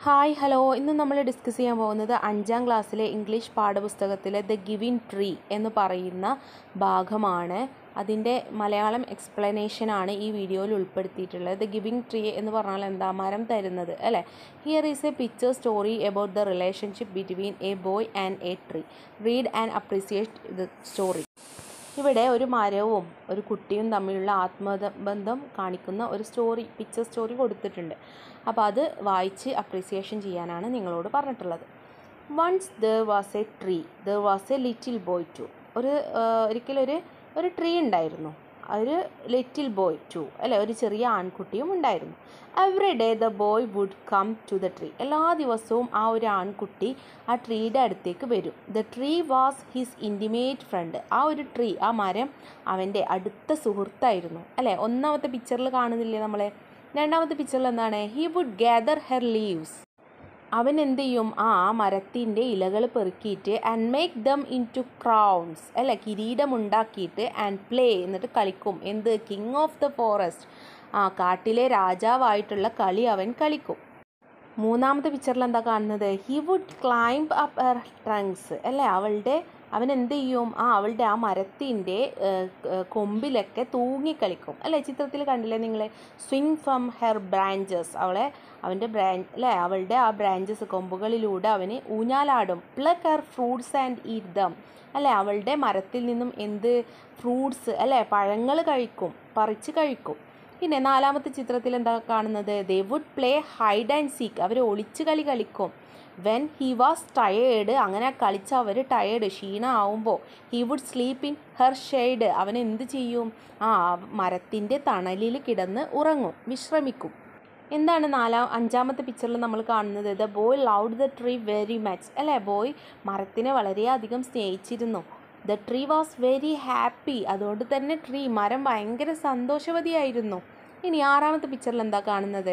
hi hello ഇന്ന് നമ്മൾ discuss ചെയ്യാൻ പോകുന്നത് അഞ്ചാം ക്ലാസ്സിലെ ഇംഗ്ലീഷ് പാഠപുസ്തകത്തിലെ ദ ഗിവിൻ ട്രീ എന്ന് പറയുന്ന ഭാഗമാണ് അതിൻ്റെ മലയാളം എക്സ്പ്ലനേഷനാണ് ഈ വീഡിയോയിൽ ഉൾപ്പെടുത്തിയിട്ടുള്ളത് ദ ഗിവിങ് ട്രീ എന്ന് പറഞ്ഞാൽ എന്താ മരം തരുന്നത് അല്ലേ here is a picture story about the relationship between a boy and a tree read and appreciate the story ഇവിടെ ഒരു മരവും ഒരു കുട്ടിയും തമ്മിലുള്ള ആത്മബന്ധം കാണിക്കുന്ന ഒരു സ്റ്റോറി പിക്ചർ സ്റ്റോറി കൊടുത്തിട്ടുണ്ട് അപ്പോൾ അത് വായിച്ച് അപ്രീസിയേഷൻ ചെയ്യാനാണ് നിങ്ങളോട് പറഞ്ഞിട്ടുള്ളത് once there was a tree there was a little boy too ഒരു ഒരിക്കലൊരു ഒരു ട്രീ ഉണ്ടായിരുന്നു ഒരു ലിറ്റിൽ ബോയ് ടു അല്ലെ ഒരു ചെറിയ ആൺകുട്ടിയും ഉണ്ടായിരുന്നു every day the boy would come to the tree എല്ലാ ദിവസവും ആ ഒരു ആൺകുട്ടി ആ ട്രീയുടെ അടുത്തേക്ക് വരും the tree was his intimate friend ആ ഒരു ട്രീ ആ മരം അവൻ്റെ അടുത്ത സുഹൃത്തായിരുന്നു അല്ലേ ഒന്നാമത്തെ പിക്ചറിൽ കാണുന്നില്ലേ നമ്മളെ രണ്ടാമത്തെ പിക്ചറിൽ എന്താണ് he would gather her leaves അവൻ എന്ത് ചെയ്യും ആ മരത്തിൻ്റെ ഇലകൾ പെറുക്കിയിട്ട് and make them into crowns അല്ല കിരീടം ഉണ്ടാക്കിയിട്ട് ആൻഡ് പ്ലേ എന്നിട്ട് കളിക്കും എന്ത് കിങ് ഓഫ് ദ ഫോറസ്റ്റ് ആ കാട്ടിലെ രാജാവായിട്ടുള്ള കളി അവൻ കളിക്കും മൂന്നാമത്തെ പിക്ചറിൽ എന്താ കാണുന്നത് he would climb up her trunks അല്ലേ അവളുടെ അവൻ എന്ത് ചെയ്യും ആ അവളുടെ ആ മരത്തിൻ്റെ കൊമ്പിലൊക്കെ തൂങ്ങിക്കളിക്കും അല്ലേ ചിത്രത്തിൽ കണ്ടില്ലേ നിങ്ങൾ സ്വിങ് ഫ്രം ഹെർ ബ്രാഞ്ചസ് അവളെ അവൻ്റെ ബ്രാഞ്ച് അല്ലേ അവളുടെ ആ ബ്രാഞ്ചസ് കൊമ്പുകളിലൂടെ അവന് ഊഞ്ഞാലാടും pluck her fruits and eat them അല്ലേ അവളുടെ മരത്തിൽ നിന്നും എന്ത് ഫ്രൂട്ട്സ് അല്ലേ പഴങ്ങൾ കഴിക്കും പറിച്ച് കഴിക്കും പിന്നെ നാലാമത്തെ ചിത്രത്തിൽ എന്താ കാണുന്നത് they would play hide and seek അവർ ഒളിച്ച് കളി കളിക്കും വെൻ ഹി വാസ് ടയേർഡ് അങ്ങനെ കളിച്ച് അവർ ടയേർഡ് ക്ഷീണം ആവുമ്പോൾ he would sleep in her shade അവൻ എന്ത് ചെയ്യും ആ മരത്തിൻ്റെ തണലിൽ കിടന്ന് ഉറങ്ങും വിശ്രമിക്കും എന്താണ് നാലാം അഞ്ചാമത്തെ പിക്ചറിൽ നമ്മൾ കാണുന്നത് the boy loved the tree very much അല്ലേ ബോയ് മരത്തിനെ വളരെയധികം സ്നേഹിച്ചിരുന്നു the tree was very happy അതുകൊണ്ട് തന്നെ ട്രീ മരം ഭയങ്കര സന്തോഷവതിയായിരുന്നു ഇനി ആറാമത്തെ പിക്ചറിൽ എന്താ കാണുന്നത്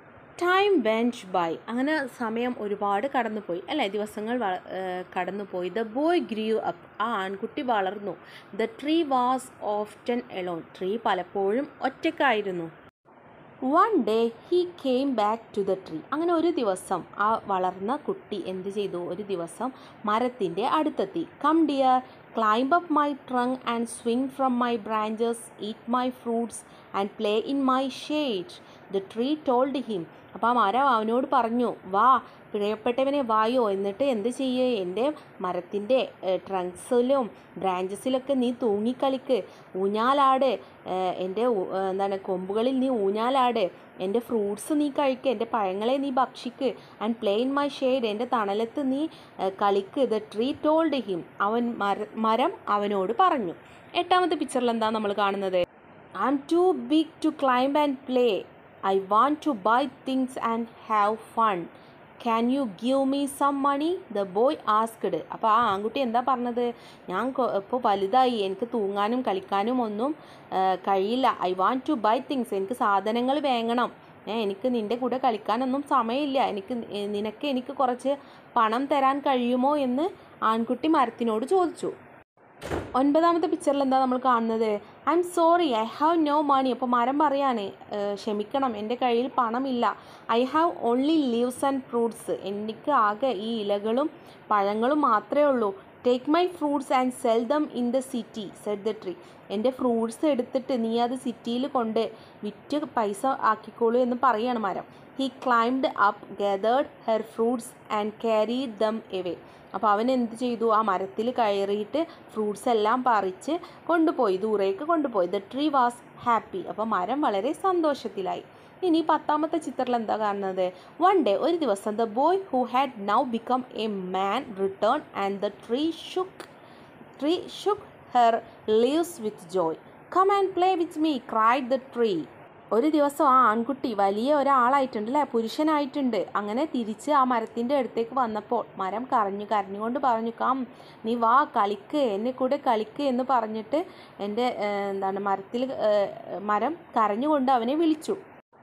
ടൈം വെൻച്ച് ബൈ അങ്ങനെ സമയം ഒരുപാട് കടന്നുപോയി അല്ലേ ദിവസങ്ങൾ കടന്നുപോയി ദ ബോയ് ഗ്രൂ അപ്പ് ആ ആൺകുട്ടി വളർന്നു the tree was often alone tree പലപ്പോഴും ഒറ്റക്കായിരുന്നു one day he came back to the tree അങ്ങനെ ഒരു ദിവസം ആ വളർന്ന കുട്ടി എന്ത് ചെയ്തു ഒരു ദിവസം മരത്തിൻ്റെ അടുത്തെത്തി come dear climb up my trunk and swing from my branches eat my fruits and play in my shade the tree told him അപ്പോൾ ആ മരം അവനോട് പറഞ്ഞു വാ പ്രിയപ്പെട്ടവനെ വായോ എന്നിട്ട് എന്ത് ചെയ്യേ എൻ്റെ മരത്തിൻ്റെ ട്രങ്ക്സിലും ബ്രാഞ്ചസിലൊക്കെ നീ തൂങ്ങിക്കളിക്ക് ഊഞ്ഞാലാട് എൻ്റെ എന്താണ് കൊമ്പുകളിൽ നീ ഊഞ്ഞാലാട് എൻ്റെ ഫ്രൂട്ട്സ് നീ കഴിക്ക് എൻ്റെ പഴങ്ങളെ നീ ഭക്ഷിക്ക് and play in my shade എൻ്റെ തണലത്ത് നീ കളിക്ക് ദ ട്രീ ടോൾഡ് ഹിം അവൻ മര മരം അവനോട് പറഞ്ഞു എട്ടാമത്തെ പിക്ചറിൽ എന്താ നമ്മൾ കാണുന്നത് I am too big to climb and play I want to buy things and have fun can you give me some money the boy asked അപ്പോൾ ആ ആൺകുട്ടി എന്താ പറഞ്ഞത് ഞാൻ ഇപ്പോൾ വലുതായി എനിക്ക് തൂങ്ങാനും കളിക്കാനും ഒന്നും കഴിയില്ല I want to buy things എനിക്ക് സാധനങ്ങൾ വേങ്ങണം എനിക്ക് നിൻ്റെ കൂടെ കളിക്കാനൊന്നും സമയമില്ല എനിക്ക് നിനക്ക് എനിക്ക് കുറച്ച് പണം തരാൻ കഴിയുമോ എന്ന് ആൺകുട്ടി മരത്തിനോട് ചോദിച്ചു ഒൻപതാമത്തെ പിക്ചറിൽ എന്താ നമ്മൾ കാണുന്നത് I'm sorry I have no money അപ്പോൾ മരം പറയാണ് ക്ഷമിക്കണം എൻ്റെ കയ്യിൽ പണമില്ല I have only leaves and fruits എനിക്ക് ആകെ ഈ ഇലകളും പഴങ്ങളും മാത്രമേ ഉള്ളൂ take my fruits and sell them in the city said the tree എൻ്റെ ഫ്രൂട്ട്സ് എടുത്തിട്ട് നീ അത് സിറ്റിയിൽ കൊണ്ട് വിറ്റ് പൈസ ആക്കിക്കോളൂ എന്ന് പറയാണ് മരം he climbed up gathered her fruits and carried them away അപ്പോൾ അവൻ എന്ത് ചെയ്തു ആ മരത്തിൽ കയറിയിട്ട് ഫ്രൂട്ട്സ് എല്ലാം പറിച്ച് കൊണ്ടുപോയി ദൂരേക്ക് കൊണ്ടുപോയി ദ ട്രീ വാസ് ഹാപ്പി അപ്പോൾ മരം വളരെ സന്തോഷത്തിലായി ഇനി പത്താമത്തെ ചിത്രത്തിൽ എന്താ കാണുന്നത് വൺ ഡേ ഒരു ദിവസം the boy who had now become a man return and the tree shook tree shook her leaves with joy come and play with me cried the tree ഒരു ദിവസം ആ ആൺകുട്ടി വലിയ ഒരാളായിട്ടുണ്ട് അല്ലേ പുരുഷനായിട്ടുണ്ട് അങ്ങനെ തിരിച്ച് ആ മരത്തിൻ്റെ അടുത്തേക്ക് വന്നപ്പോൾ മരം കരഞ്ഞു കരഞ്ഞുകൊണ്ട് പറഞ്ഞു കം നീ വാ കളിക്ക് എന്നെ കൂടെ കളിക്ക് എന്ന് പറഞ്ഞിട്ട് എൻ്റെ എന്താണ് മരത്തിൽ മരം കരഞ്ഞുകൊണ്ട് അവനെ വിളിച്ചു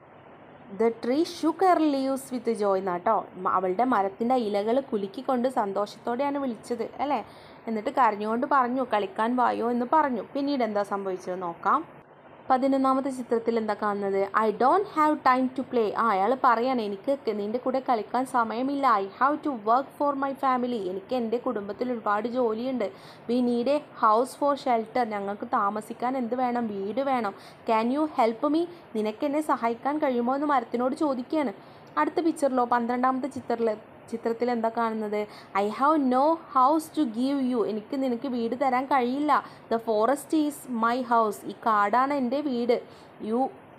the tree shook her leaves with joy എന്നാട്ടോ അവളുടെ മരത്തിൻ്റെ ഇലകൾ കുലുക്കിക്കൊണ്ട് സന്തോഷത്തോടെയാണ് വിളിച്ചത് അല്ലേ എന്നിട്ട് കരഞ്ഞുകൊണ്ട് പറഞ്ഞു കളിക്കാൻ വായോ എന്ന് പറഞ്ഞു പിന്നീട് എന്താ സംഭവിച്ചത് നോക്കാം പതിനൊന്നാമത്തെ ചിത്രത്തിൽ എന്താ കാണുന്നത് I don't have time to play ആ അയാൾ പറയാണ് എനിക്ക് ക- നിൻ്റെ കൂടെ കളിക്കാൻ സമയമില്ല I have to work for my family എനിക്ക് എൻ്റെ കുടുംബത്തിൽ ഒരുപാട് ജോലിയുണ്ട് we need a house for shelter ഞങ്ങൾക്ക് താമസിക്കാൻ എന്ത് വേണം വീട് വേണം ക്യാൻ യു ഹെൽപ്പ് മീ നിനക്ക് എന്നെ സഹായിക്കാൻ കഴിയുമോ എന്ന് മരത്തിനോട് ചോദിക്കുകയാണ് അടുത്ത പിക്ചറിലോ പന്ത്രണ്ടാമത്തെ ചിത്രത്തിൽ ചിത്രത്തിൽ എന്താ കാണുന്നത് I have no house to give you എനിക്ക് നിനക്ക് വീട് തരാൻ കഴിയില്ല the forest is my house ഈ കാടാണ് എൻ്റെ വീട് you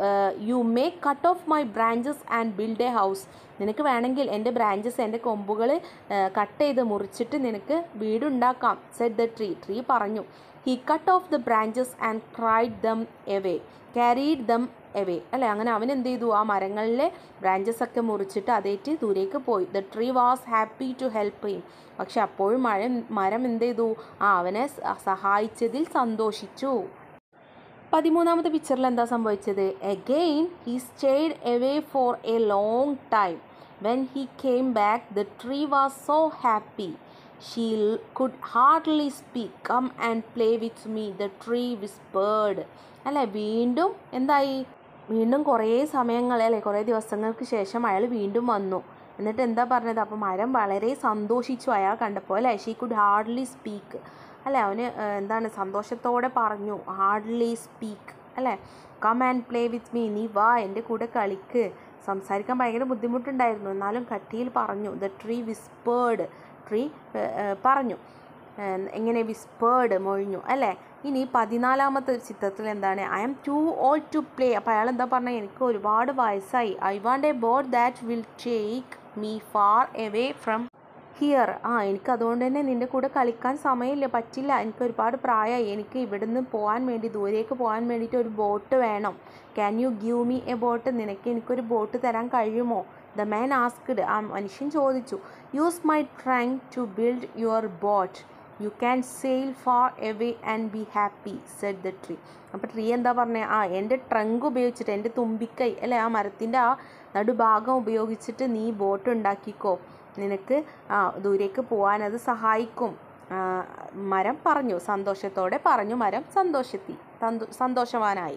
you may cut off my branches and build a house നിനക്ക് വേണമെങ്കിൽ എൻ്റെ ബ്രാഞ്ചസ് എൻ്റെ കൊമ്പുകൾ കട്ട് ചെയ്ത് മുറിച്ചിട്ട് നിനക്ക് വീടുണ്ടാക്കാം സെറ്റ് ദ ട്രീ ട്രീ പറഞ്ഞു he cut off the branches and cried them away carried them away അല്ലേ അങ്ങനെ അവൻ എന്ത് ചെയ്തു ആ മരങ്ങളിലെ ബ്രാഞ്ചസ് ഒക്കെ മുറിച്ചിട്ട് അതേറ്റ് ദൂരേക്ക് പോയി the tree was happy to help him പക്ഷെ അപ്പോഴും മഴ മരം എന്ത് ചെയ്തു ആ അവനെ സ- സഹായിച്ചതിൽ സന്തോഷിച്ചു പതിമൂന്നാമത്തെ പിക്ചറിൽ എന്താ സംഭവിച്ചത് again he stayed away for a long time when he came back the tree was so happy she could hardly speak come and play with me the tree whispered അല്ലേ വീണ്ടും എന്തായി വീണ്ടും കുറേ സമയങ്ങൾ അല്ലേ കുറേ ദിവസങ്ങൾക്ക് ശേഷം അയാൾ വീണ്ടും വന്നു എന്നിട്ട് എന്താ പറഞ്ഞത് അപ്പോൾ മരം വളരെ സന്തോഷിച്ചു അയാൾ കണ്ടപ്പോൾ അല്ലേ ഷീ കുഡ് ഹാർഡ്ലി സ്പീക്ക് അല്ലേ അവന് ഏഹ്, എന്താണ് സന്തോഷത്തോടെ പറഞ്ഞു ഹാർഡ്ലി സ്പീക്ക് അല്ലേ come and play with me നീ വാ എൻ്റെ കൂടെ കളിക്ക് സംസാരിക്കാൻ ഭയങ്കര ബുദ്ധിമുട്ടുണ്ടായിരുന്നു എന്നാലും കട്ടിയിൽ പറഞ്ഞു ദ ട്രീ വിസ്പേർഡ് ട്രീ പറഞ്ഞു ഏഹ്, എങ്ങനെ വിസ്പേർഡ് മൊഴിഞ്ഞു അല്ലേ ഇനി പതിനാലാമത്തെ ചിത്രത്തിൽ എന്താണ് I am too old to play അപ്പോൾ അയാൾ എന്താ പറഞ്ഞാൽ എനിക്ക് ഒരുപാട് വയസ്സായി I want a boat that will take me far away from here ആ എനിക്ക് അതുകൊണ്ട് തന്നെ നിൻ്റെ കൂടെ കളിക്കാൻ സമയമില്ല പറ്റില്ല എനിക്ക് ഒരുപാട് പ്രായമായി എനിക്ക് ഇവിടുന്ന് പോകാൻ വേണ്ടി ദൂരേക്ക് പോകാൻ വേണ്ടിയിട്ട് ഒരു ബോട്ട് വേണം can you give me a boat നിനക്ക് എനിക്കൊരു ബോട്ട് തരാൻ കഴിയുമോ ദ മാൻ ആസ്ക്ഡ് ആ മനുഷ്യൻ ചോദിച്ചു use my trunk to build your boat you can sail far away and be happy said the tree അപ്പോൾ ട്രീ എന്താ പറഞ്ഞത് ആ എൻ്റെ ട്രങ്ക് ഉപയോഗിച്ചിട്ട് എൻ്റെ തുമ്പിക്കൈ അല്ലേ ആ മരത്തിൻ്റെ ആ നടുഭാഗം ഉപയോഗിച്ചിട്ട് നീ ബോട്ട് ഉണ്ടാക്കിക്കോ നിനക്ക് ആ ദൂരേക്ക് പോകാൻ അത് സഹായിക്കും ആ, മരം പറഞ്ഞു സന്തോഷത്തോടെ പറഞ്ഞു മരം സന്തോഷത്തി സന്തോ- സന്തോഷവാനായി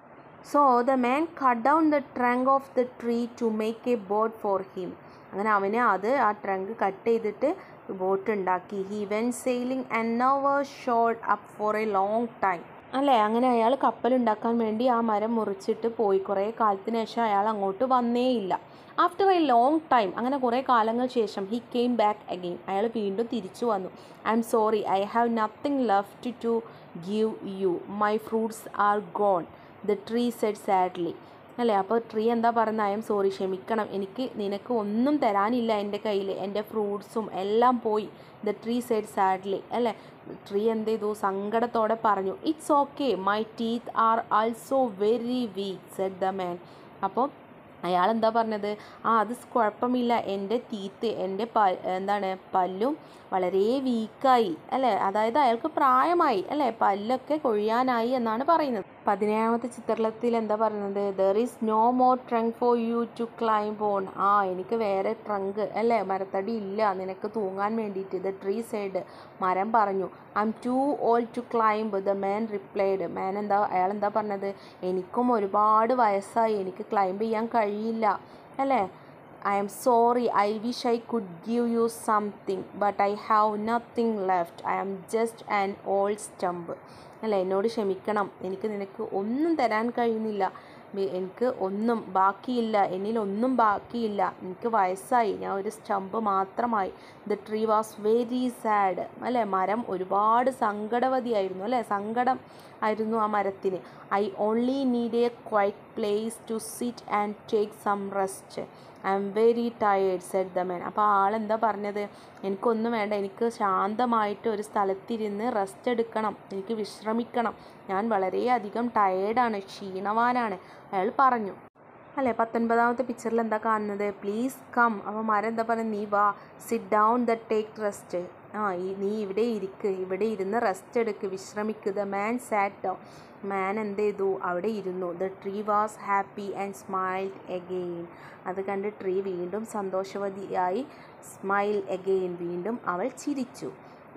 so the man cut down the trunk of the tree to make a boat for him അങ്ങനെ അവന് അത് ആ ട്രങ്ക് കട്ട് ചെയ്തിട്ട് ബോട്ട് ഉണ്ടാക്കി he went sailing and never showed up for a long time അല്ലേ അങ്ങനെ അയാൾ കപ്പലുണ്ടാക്കാൻ വേണ്ടി ആ മരം മുറിച്ചിട്ട് പോയി കുറേ കാലത്തിന് ശേഷം അയാൾ അങ്ങോട്ട് വന്നേയില്ല ആഫ്റ്റർ എ ലോങ് ടൈം അങ്ങനെ കുറേ കാലങ്ങൾ ശേഷം ഹി കെയിം ബാക്ക് അഗെയിൻ അയാൾ വീണ്ടും തിരിച്ചു വന്നു I'm sorry I have nothing left to give you my fruits are gone the tree said sadly അല്ലേ അപ്പോൾ ട്രീ എന്താ പറയുന്നത് ഐ എം സോറി ക്ഷമിക്കണം എനിക്ക് നിനക്ക് ഒന്നും തരാനില്ല എൻ്റെ കയ്യിൽ എൻ്റെ ഫ്രൂട്ട്സും എല്ലാം പോയി ദ ട്രീ സെഡ് സാഡ്ലി അല്ലേ ട്രീ എന്ത് ചെയ്തു സങ്കടത്തോടെ പറഞ്ഞു it's okay my teeth are also very weak said the man അപ്പോൾ അയാൾ എന്താ പറഞ്ഞത് ആ അത് സ് കുഴപ്പമില്ല എൻ്റെ ടീത്ത് എൻ്റെ പ എന്താണ് പല്ലും വളരെ വീക്കായി അല്ലേ അതായത് അയാൾക്ക് പ്രായമായി അല്ലേ പല്ലൊക്കെ കൊഴിയാനായി എന്നാണ് പറയുന്നത് പതിനേഴാമത്തെ ചിത്രത്തിൽ എന്താ പറയുന്നത് there is no more trunk for you to climb on ആ എനിക്ക് വേറെ ട്രങ്ക് അല്ലേ മരത്തടി ഇല്ല നിനക്ക് തൂങ്ങാൻ വേണ്ടിയിട്ട് ദ ട്രീ സൈഡ് മരം പറഞ്ഞു I'm too old to climb the man replied man എന്താ അയാൾ എന്താ പറഞ്ഞത് എനിക്കും ഒരുപാട് വയസ്സായി എനിക്ക് ക്ലൈംബ് ചെയ്യാൻ കഴിയില്ല അല്ലേ I'm sorry I wish I could give you something but I have nothing left I am just an old stump അല്ല എന്നോട് ക്ഷമിക്കണം എനിക്ക് നിനക്ക് ഒന്നും തരാൻ കഴിയുന്നില്ല മി- എനിക്ക് ഒന്നും ബാക്കിയില്ല എന്നിൽ ഒന്നും ബാക്കിയില്ല എനിക്ക് വയസ്സായി ഞാൻ ഒരു സ്റ്റമ്പ് മാത്രമായി the tree was very sad അല്ലേ മരം ഒരുപാട് സങ്കടവതിയായിരുന്നു അല്ലേ സങ്കടം ആയിരുന്നു ആ മരത്തിന് I only need a quiet place to sit and take some rest I'm very tired said the man അപ്പോൾ ആളെന്താ പറഞ്ഞത് എനിക്കൊന്നും വേണ്ട എനിക്ക് ശാന്തമായിട്ട് ഒരു സ്ഥലത്തിരുന്ന് റെസ്റ്റ് എടുക്കണം എനിക്ക് വിശ്രമിക്കണം ഞാൻ വളരെയധികം ടയേർഡാണ് ക്ഷീണവാനാണ് അയാൾ പറഞ്ഞു അല്ലേ പത്തൊൻപതാമത്തെ പിക്ചറിൽ എന്താ കാണുന്നത് പ്ലീസ് കം അപ്പോൾ മരം എന്താ പറയുക നീ വാ sit down the take rest ആ ഈ നീ ഇവിടെ ഇരിക്ക് ഇവിടെ ഇരുന്ന് റെസ്റ്റ് എടുക്ക് വിശ്രമിക്കുക ദ മാൻ സാറ്റ് ഡൗൺ മാൻ എന്ത് ചെയ്തു അവിടെ ഇരുന്നു the tree was happy and smiled again അത് കണ്ട് ട്രീ വീണ്ടും സന്തോഷവതിയായി സ്മൈൽ എഗെയിൻ വീണ്ടും അവൾ ചിരിച്ചു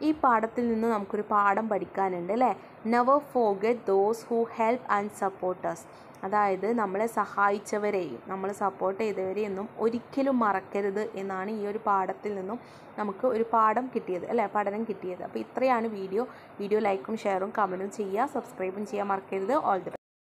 ഈ പാഠത്തിൽ നിന്ന് നമുക്കൊരു പാഠം പഠിക്കാനുണ്ട് അല്ലേ never forget those who help and supporters അതായത് നമ്മളെ സഹായിച്ചവരെയും നമ്മൾ സപ്പോർട്ട് ചെയ്തവരെയൊന്നും ഒരിക്കലും മറക്കരുത് എന്നാണ് ഈ ഒരു പാഠത്തിൽ നിന്നും നമുക്ക് ഒരു പാഠം കിട്ടിയത് അല്ലേ പഠനം കിട്ടിയത് അപ്പോൾ ഇത്രയാണ് വീഡിയോ വീഡിയോ ലൈക്കും ഷെയറും കമൻറ്റും ചെയ്യുക സബ്സ്ക്രൈബും ചെയ്യാൻ മറക്കരുത് ഓൾ ദി